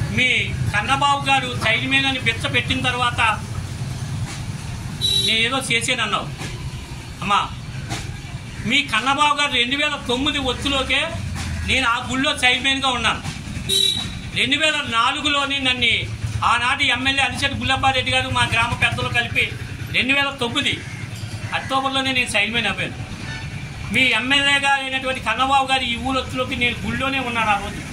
మీ కన్నబాబు గారు చైర్మన్ అని బిచ్చ పెట్టిన తర్వాత నేను ఏదో చేసానన్నావు అమ్మా మీ కన్నబాబు గారు రెండు వేల తొమ్మిది ఒత్తులోకే నేను ఆ గుళ్ళో చైర్మన్గా ఉన్నాను రెండు వేల నాలుగులోని నన్ను ఆనాటి ఎమ్మెల్యే అలిశెట్టి గుల్లబ్బారెడ్డి గారు మా గ్రామ పెద్దలు కలిపి రెండు వేల తొమ్మిది అక్టోబర్లోనే నేను చైర్మన్ అవ్వాను మీ ఎమ్మెల్యేగా అయినటువంటి కన్నబాబు గారు ఈ ఊరు వచ్చులోకి నేను గుళ్ళోనే ఉన్నాను ఆ రోజు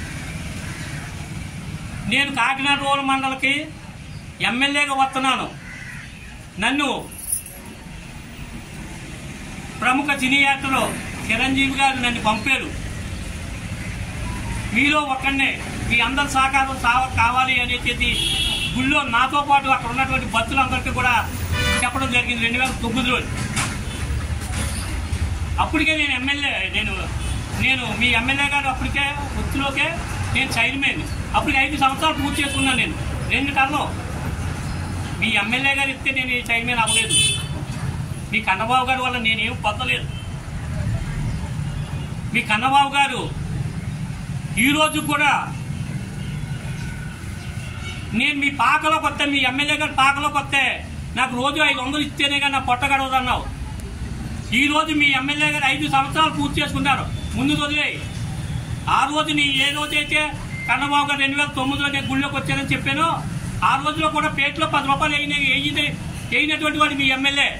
నేను కాకినాడ రూరల్ మండలకి ఎమ్మెల్యేగా వస్తున్నాను నన్ను ప్రముఖ సినీ యాక్టర్ చిరంజీవి గారు నన్ను పంపారు మీలో ఒక్కడనే మీ అందరి సహకారం సా- కావాలి అనేది గుళ్ళో నాతో పాటు అక్కడ ఉన్నటువంటి భక్తులందరికీ కూడా చెప్పడం జరిగింది రెండు వేల తొమ్మిదిలో అప్పటికే నేను ఎమ్మెల్యే నేను నేను మీ ఎమ్మెల్యే గారు అప్పటికే వృత్తిలోకే నేను చైర్మన్ అప్పటికి ఐదు సంవత్సరాలు పూర్తి చేసుకున్నాను నేను రెండు టర్లో మీ ఎమ్మెల్యే గారు ఇస్తే నేను ఈ చైర్మన్ అవ్వలేదు మీ కన్నబాబు గారి వల్ల నేనేం పొందలేదు మీ కన్నబాబు గారు ఈరోజు కూడా నేను మీ పాకలోకి వస్తే మీ ఎమ్మెల్యే గారు పాకలోకి వస్తే నాకు రోజు ఐదు వందలు ఇస్తేనే కానీ నా పొట్ట గడవదన్నావు ఈ రోజు మీ ఎమ్మెల్యే గారు ఐదు సంవత్సరాలు పూర్తి చేసుకున్నారు ముందు వదిలే ఆ రోజు నీ ఏ రోజైతే కన్నబాబు గారు రెండు వేల తొమ్మిదిలో నేను గుళ్ళోకి వచ్చానని చెప్పాను ఆ రోజులో కూడా పేటలో పది రూపాయలు వేయిన వేయింది వేయినటువంటి వాడు మీ ఎమ్మెల్యే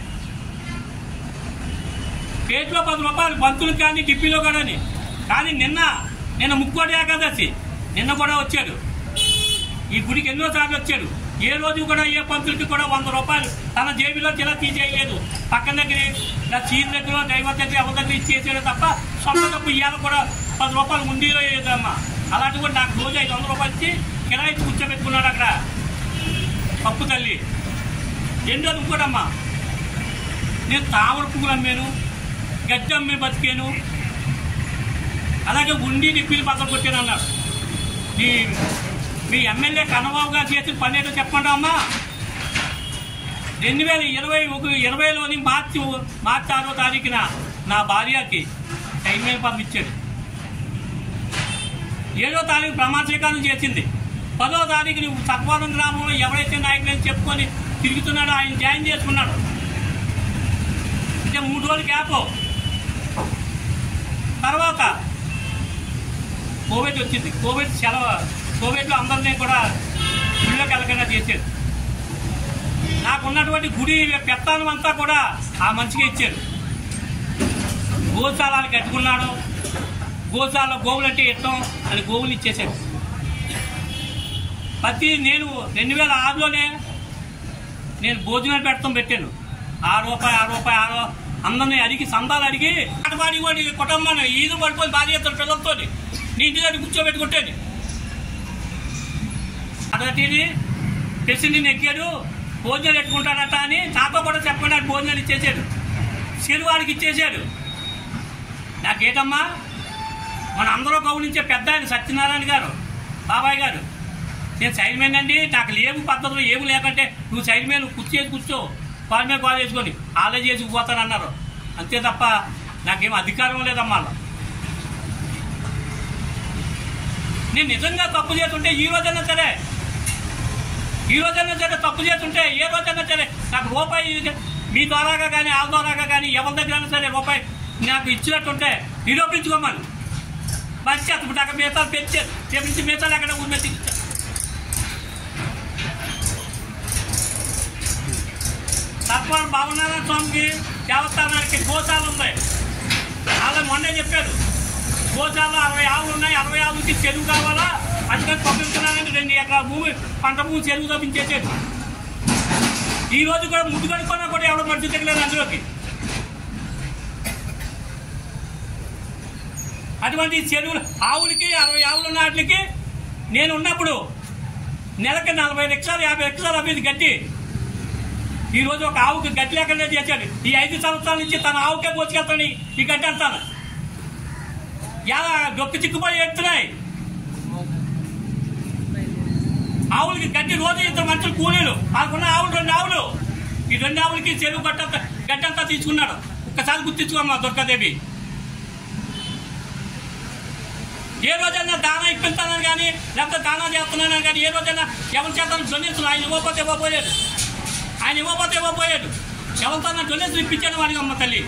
పేటలో పది రూపాయలు బంతులు కానీ డిప్పీలో కానీ కానీ నిన్న నిన్న ముక్కోటి ఏకాదశి నిన్న కూడా వచ్చాడు ఈ గుడికి ఎన్నో సార్లు వచ్చాడు ఏ రోజు కూడా ఏ పంతులకి కూడా వంద రూపాయలు తన జేబులో ఇలా తీసేయలేదు పక్కన దగ్గర ఇలా చీర దగ్గర దైవ దగ్గర ఎవరి దగ్గర ఇచ్చేసాడు తప్ప సొంత డబ్బు ఇవాళ కూడా పది రూపాయలు ఉండిలో వేయదమ్మా అలాంటి కూడా నాకు రోజు ఐదు వందల రూపాయలు ఇచ్చి కిరాయి కూర్చోబెట్టుకున్నాడు అక్కడ పప్పు తల్లి రెండోది ఇంకోటమ్మా నేను తామర పువ్వులు అమ్మాను గడ్డి అమ్మి బతికాను అలాగే ఉండి నిప్పిలు పక్కన కొట్టాను అన్నారు ఈ మీ ఎమ్మెల్యే కన్నబాబు గారు చేసిన పని ఏంటో చెప్పండి అమ్మా రెండు వేల ఇరవై ఒక ఇరవైలోని మార్చి మార్చి ఆరో తారీఖున నా భార్యకి చైర్మన్ పదవి ఇచ్చాడు ఏడో తారీఖు ప్రమాణ స్వీకారం చేసింది పదో తారీఖు నువ్వు సత్వరం గ్రామంలో ఎవరైతే నాయకులని చెప్పుకొని తిరుగుతున్నాడో ఆయన జాయిన్ చేసుకున్నాడు అంటే మూడు రోజులు గ్యాప్ తర్వాత కోవిడ్ వచ్చింది కోవిడ్ సెలవు కోవిడ్లో అందరినీ కూడా గుళ్ళోకి వెళ్ళకుండా చేశారు నాకున్నటువంటి గుడి పెత్తానం అంతా కూడా ఆ మనిషికి ఇచ్చారు గోశాలను కట్టుకున్నాడు గోశాల గోవులు అంటే ఇష్టం అని గోవులు ఇచ్చేసాడు ప్రతి నేను రెండు వేల ఆరులోనే నేను భోజనాలు పెట్టడం పెట్టాను ఆ రూపాయి ఆ రూపాయి ఆ రూ- అందరినీ అడిగి సందాలు అడిగి ఆటపాడి వాడి కుటుంబాన్ని ఈదు పడిపోయి భార్య ఇద్దరు పిల్లలతో నీ ఇంటి దగ్గర కూర్చోబెట్టుకుంటేది అదటిది ప్రెసిడెంట్ ఎక్కాడు భోజనాలు పెట్టుకుంటాడట అని నాతో కూడా చెప్పకుండా భోజనాలు ఇచ్చేసాడు సిరువాడికి ఇచ్చేసాడు నాకేటమ్మా మన అందరూ గౌరవించే పెద్ద ఆయన సత్యనారాయణ గారు బాబాయ్ గారు నేను చైర్మన్ అండి నాకు లేవు పద్ధతులు ఏమి లేకంటే నువ్వు చైర్మన్ కూర్చేసి కూర్చో వాళ్ళ మీద కాల్ చేసుకొని ఆలే చేసి పోతానన్నారు అంతే తప్ప నాకేం అధికారం లేదమ్మా అలా. నేను నిజంగా తప్పు చేస్తుంటే ఈ రోజైనా సరే ఈ రోజైనా సరే తప్పు చేస్తుంటే ఏ రోజైనా సరే నాకు రూపాయి మీ ద్వారాగా కానీ వాళ్ళ ద్వారాగా కానీ ఎవరి దగ్గర సరే రూపాయి నాకు ఇచ్చినట్టుంటే నిరూపించుకోమని బస్ చేస్తాం నాకు మిగతాలు పెంచారు పెంచి మిగతాలు అక్కడ ఊరి మీద తిరిగిచ్చారు. తత్వాలు భావనారాయణ స్వామికి దేవస్థానానికి గోశాల ఉంది వాళ్ళు మొన్నే చెప్పారు గోశాల అరవై ఆవులు ఉన్నాయి అరవై ఆవులకి చెరువు కావాలా అందుకని పంపిస్తున్నానని రెండు ఎకరాల భూమి పంట భూమి చెరువు తప్పించేసాడు ఈ రోజు కూడా ముద్దు కడుక్కున్నా కూడా ఎవడో మనిషి తగ్గలేదు అందులోకి అటువంటి చెరువులు ఆవులకి అరవై ఆవులు నాట్లకి నేను ఉన్నప్పుడు నెలకి నలభై లక్షలు యాభై లక్షలు అమ్మేది గడ్డి ఈ రోజు ఒక ఆవుకి గడ్డి లేకుండా చేశాడు ఈ ఐదు సంవత్సరాల నుంచి తన ఆవుకే పోసుకెళ్తాను ఈ గడ్డి అంటాను ఎలా డొక్కు చిక్కుపోయి ఎడుతున్నాయి ఆవులకి గడ్డి రోజు ఇద్దరు మనుషులు కూలీలు వాళ్ళకున్న ఆవులు రెండు ఆవులు ఈ రెండు ఆవులకి చెరువు గడ్డ గడ్డి అంతా తీసుకున్నాడు ఒక్కసారి గుర్తించుకోమ్మా దుర్గాదేవి ఏ రోజైనా దానా ఇప్పిస్తానని కానీ లేకపోతే దానా చేస్తున్నానని కానీ ఏ రోజైనా ఎవరి చేత డొనేషన్ ఆయన ఇవ్వకపోతే ఇవ్వబోయాడు ఆయన ఇవ్వకపోతే ఇవ్వబోయాడు ఎవరితో డొనేషన్ ఇప్పించాను వాడికి అమ్మ తల్లి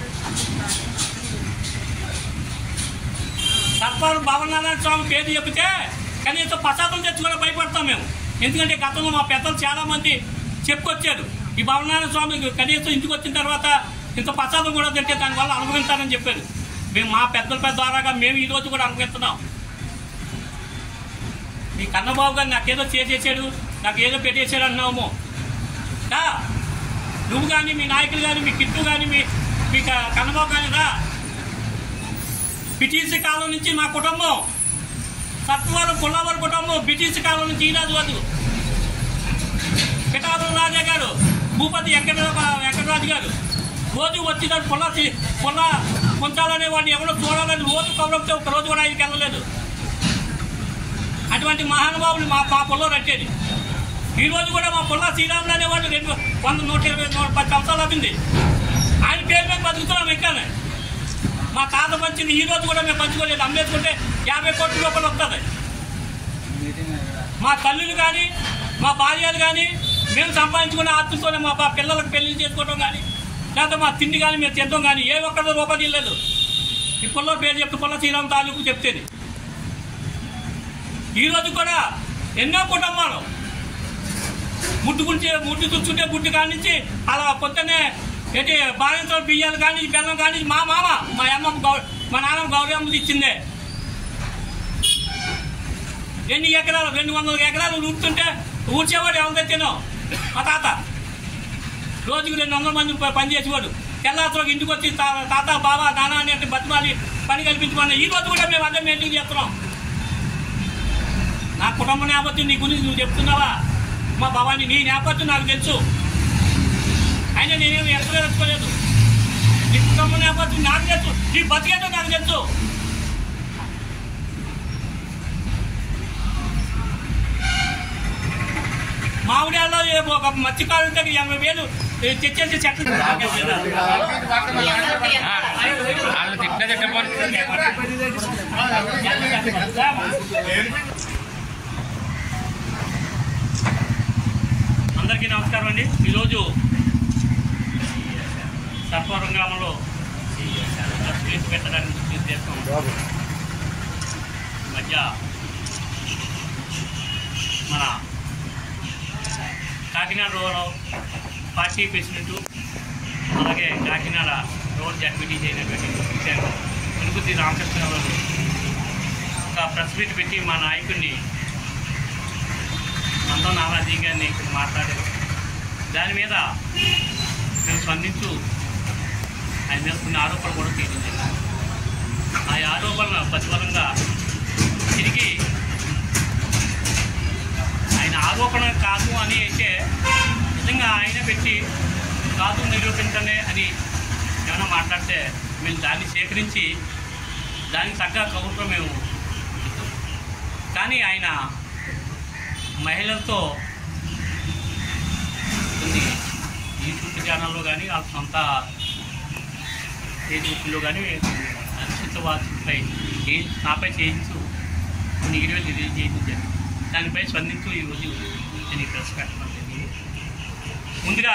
సర్పాలు భవనారాయణ స్వామి పేరు చెబితే కనీసం ప్రసాదం తెచ్చుకొని భయపడతాం మేము ఎందుకంటే గతంలో మా పెద్దలు చాలా మంది చెప్పుకొచ్చారు ఈ భవనారాయణ స్వామి కనీసం ఇంటికి వచ్చిన తర్వాత ఇంత ప్రసాదం కూడా తింటే దానివల్ల అనుభవిస్తారని చెప్పారు మేము మా పెద్దల పెద్ద ద్వారాగా మేము ఈ రోజు కూడా అనుభవిస్తున్నాం మీ కన్నబాబు గారు నాకేదో చేసేసాడు నాకు ఏదో పెట్టేసాడు అన్నాము రా నువ్వు కానీ మీ నాయకులు కానీ మీ కిట్టు కానీ మీ మీ క- కన్నబాబు కానీ రా బ్రిటిష్ కాలం నుంచి మా కుటుంబం సత్వరం పుల్లవరం కుటుంబం బ్రిటిష్ కాలం నుంచి ఈనాడు వరకు పిఠాపురం రాజా గారు భూపతి వెంకట వెంకటరాజు గారు రోజు వచ్చినట్టు పుల్ల తి- పుల్ల పొంచాలనే వాడిని ఎవరో చూడాలని రోజు కౌరంతో ఒక రోజు కూడా ఆయనకి వెళ్ళలేదు అటువంటి మహానుభావులు మా మా పొల్లో రట్టేది ఈ రోజు కూడా మా పొల్ల శ్రీరాములు అనేవాడు రెండు వంద నూట ఇరవై నూట పది సంవత్సరాలు అయింది ఆయన పేరు మీద బతుకుతున్నాం ఎక్కానే మా తాత పంచింది ఈ రోజు కూడా మేము పంచుకోలేదు అమ్మేసుకుంటే యాభై కోట్ల రూపాయలు వస్తుంది మా తల్లులు కానీ మా భార్యలు కానీ మేము సంపాదించుకునే ఆస్తులతోనే మా బా- పిల్లలకు పెళ్లి చేసుకోవడం కానీ లేకపోతే మా తిండి కానీ మేము తినడం కానీ ఏ ఒక్కరితో రూపాయి లేదు ఈ పుల్ల పేరు చెప్తే పుల్ల శ్రీరామ్ తాలూకు చెప్తేది ఈ రోజు కూడా ఎన్నో కుటుంబాలు ముట్టుకుంటే ముట్టు తుచ్చుంటే గుడ్డు కానించి అలా పొద్దున్నే ఏంటి బాలింతో బియ్యాలు కానీ బెల్లం కానీ మా మామ మా అమ్మ గౌ మా నాన్నమ్మ గౌరీ అమ్మది ఇచ్చిందే ఎన్ని ఎకరాలు రెండు వందల ఎకరాలు ఊరుతుంటే ఊడ్చేవాడు ఎవరి తినో మా తాత రోజుకి రెండు వందల మంది ప- పని చేసేవాడు తెల్లారితో ఇంటికి వచ్చి తా- తాత బాబా నాన్న అని బతిమాలి పని కల్పించమని ఈ రోజు కూడా మేము అదే మెయింటైన్ చేస్తున్నాం నా కుటుంబ నేపథ్యం నీ గురించి నువ్వు చెప్తున్నావా మా భవాని నీ నేపథ్యం నాకు తెలుసు అయినా నేనేమి ఎక్కడ తెచ్చుకోలేదు నీ కుటుంబ నేపథ్యం నాకు తెలుసు నీ బతికేదో నాకు తెలుసు మామిడాల్లో ఒక మత్స్యకారుల దగ్గర ఎనభై వేలు ఏ, తెచ్చేసి చెట్లు వాళ్ళు తిట్టిన తిట్టకపోతే అందరికీ నమస్కారం అండి ఈరోజు సర్పవరం గ్రామంలో ప్రెస్ పెట్టడానికి చూసి చేస్తాం ఈ మధ్య మన కాకినాడ రోడ్లో పార్టీ ప్రెసిడెంట్ అలాగే కాకినాడ రోడ్ జడ్పీటీసీ అయినటువంటి తిరుపతి రామకృష్ణ గారు ఒక ప్రెస్ మీట్ పెట్టి మా నాయకుడిని అంతా నానాజీ గారిని ఇక్కడ మాట్లాడారు దాని మీద మేము స్పందించు ఆయన మీద కొన్ని ఆరోపణలు కూడా చేయడం జరిగింది ఆ ఆరోపణల ప్రతిఫలంగా తిరిగి ఆయన ఆరోపణ కాదు అని అయితే నిజంగా ఆయన పెట్టి కాదు నిరూపించండి అని ఏమైనా మాట్లాడితే మేము దాన్ని సేకరించి దానికి తగ్గ కౌంటర్ మేము ఇస్తాం. కానీ ఆయన మహిళలతో కొన్ని యూట్యూబ్ ఛానల్లో కానీ వాళ్ళ సొంత ఫేస్బుక్లో కానీ అనుచిత వార్తలపై ఏ- నాపై చేయించు కొన్ని వీడియోలు రిలీజ్ చేయడం జరిగింది దానిపై స్పందించు ఈరోజు నేను ఈ ప్రెస్ పెట్టడం జరిగింది ముందుగా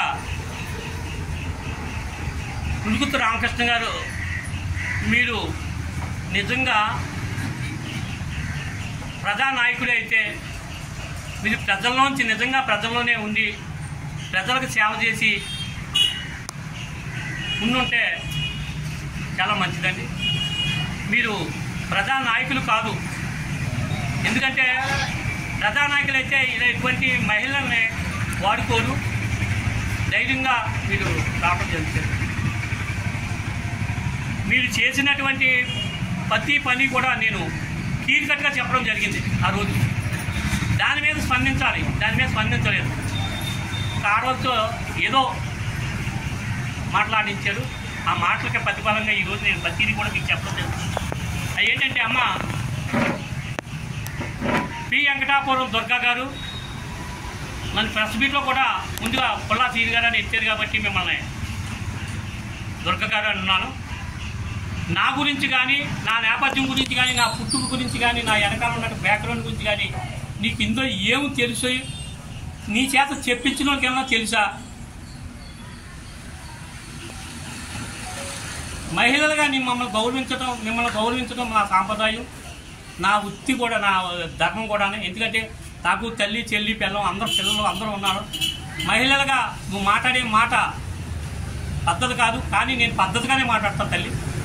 పులుగుతు రామకృష్ణ గారు మీరు నిజంగా ప్రజానాయకుడే అయితే మీరు ప్రజల్లోంచి నిజంగా ప్రజల్లోనే ఉండి ప్రజలకు సేవ చేసి ఉండుంటే చాలా మంచిదండి మీరు ప్రజా నాయకులు కాదు ఎందుకంటే ప్రజానాయకులు అయితే ఇలా ఇటువంటి మహిళల్ని వాడుకోరు ధైర్యంగా మీరు రావడం జరుగుతుంది మీరు చేసినటువంటి ప్రతి పని కూడా నేను కీరికట్టుగా చెప్పడం జరిగింది ఆ రోజు దాని మీద స్పందించాలి దాని మీద స్పందించలేదు కారణంతో ఏదో మాట్లాడించాడు ఆ మాటలకి ప్రతిఫలంగా ఈరోజు నేను ప్రతిదీ కూడా మీకు చెప్పడం జరుగుతుంది అది ఏంటంటే అమ్మ పి వెంకటాపురం దుర్గా గారు మన ప్రెస్ మీట్లో కూడా ముందుగా పుల్లా సీని గారు అని ఎత్తారు కాబట్టి మిమ్మల్ని దుర్గ గారు అన్నాను నా గురించి కానీ నా నేపథ్యం గురించి కానీ నా పుట్టుక గురించి కానీ నా వెనకాల ఉన్న బ్యాక్గ్రౌండ్ గురించి కానీ నీకు ఇందులో ఏమి తెలుసు నీ చేత చెప్పించిన వాళ్ళకి ఏమన్నా తెలుసా మహిళలుగా నీ మమ్మల్ని గౌరవించడం మిమ్మల్ని గౌరవించడం నా సాంప్రదాయం నా వృత్తి కూడా నా ధర్మం కూడా ఎందుకంటే నాకు తల్లి చెల్లి పిల్లం అందరు పిల్లలు అందరూ ఉన్నారు మహిళలుగా నువ్వు మాట్లాడే మాట పద్ధతి కాదు కానీ నేను పద్ధతిగానే మాట్లాడతాను తల్లి